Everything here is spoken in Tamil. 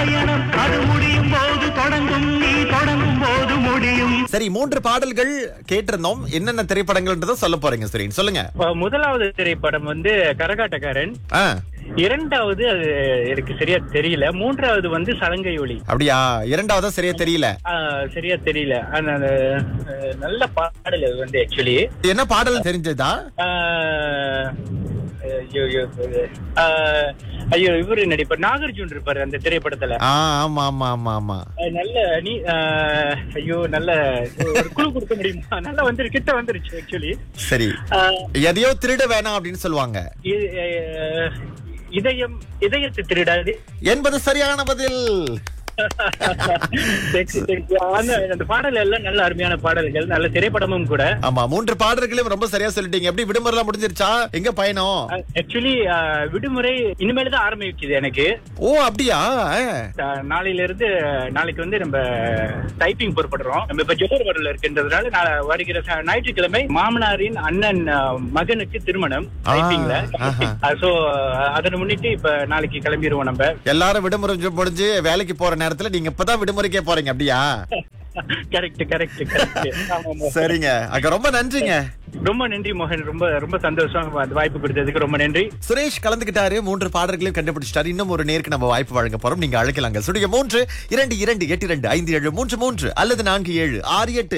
பயணம் அது முடியும் போது தொடங்கும் நீ தொடங்கும் போது முடியும் சரி மூன்று பாடல்கள் கேட்டிருந்தோம் என்னென்ன திரைப்படங்கள்ன்றதை சொல்ல போறீங்க சுரேன் சொல்லுங்க இப்ப முதலாவது திரைப்படம் வந்து கரகாட்டக்காரன் ஆ, இரண்டாவது அது எனக்கு சரியா தெரியல மூன்றாவது வந்து சலங்கை ஒளி அப்படியா இரண்டாவதா சரியா தெரியல ஆஹ் சரியா தெரியல ஆனா அது, அஹ், நல்ல பாடல் அது வந்து ஆக்சுவலி என்ன பாடல் தெரிஞ்சதா ஐயோ ஐயோ ஆஹ், ஐயோ இவரு நடிப்பார் நாகார்ஜுன் இருப்பாரு அந்த திரைப்படத்துல ஆ ஆமா ஆமா ஆமா ஆமா அஹ், நல்ல நீ ஆஹ், ஐயோ நல்ல ஒரு குழு கொடுக்க முடியுமா நல்லா வந்துரு கிட்ட வந்துருச்சு ஆக்சுவலி சரி எதையோ திருட வேணாம் அப்படின்னு சொல்லுவாங்க இதயம் இதயத்தை திருடாது என்பது சரியான பதில் Thank you, thank you. அந்த அந்த பாடல் எல்லாம் நல்ல அருமையான பாடல்கள் நல்ல திரைப்படமும் கூட ஆமா மூன்று பாடல்களையும் ரொம்ப சரியா சொல்லிட்டீங்க எப்படி விடுமுறை எல்லாம் முடிஞ்சிருச்சா எங்க பயணம் ஆக்சுவலி விடுமுறை இனிமேல் தான் ஆரம்பிக்குது எனக்கு ஓ அப்படியா ஆ. அஹ், நாளையில இருந்து நாளைக்கு வந்து நம்ம டைப்பிங் பொறுப்படுறோம் நம்ம இப்ப ஜோர் வரல இருக்கின்றதுனால நான் வருகிற ச- ஞாயிற்றுக்கிழமை மாமனாரின் அண்ணன் அஹ், மகனுக்கு திருமணம் ஆ, டைப்பிங்ல ஆஹா. சோ அதனை முன்னிட்டு இப்ப நாளைக்கு கிளம்பிடுவோம் நம்ம எல்லாரும் விடுமுறை முடிஞ்சு வேலைக்கு போற நேரத்துல நீங்க இப்பதான் விடுமுறைக்கே போறீங்க அப்படியா கரெக்ட் கரெக்ட் கரெக்ட் சரிங்க அங்க ரொம்ப நன்றிங்க ரொம்ப நன்றி மோகன் ரொம்ப ரொம்ப சந்தோஷம் அந்த வாய்ப்பு கொடுத்ததுக்கு ரொம்ப நன்றி சுரேஷ் கலந்துகிட்டாரு மூன்று பாடல்களையும் கண்டுபிடிச்சிட்டாரு இன்னும் ஒரு நேருக்கு நம்ம வாய்ப்பு வழங்க போறோம் நீங்க அழைக்கலாங்க சுடிய மூன்று இரண்டு இரண்டு எட்டு இரண்டு ஐந்து ஏழு மூன்று மூன்று அல்லது நான்கு ஏழு ஆறு எட்டு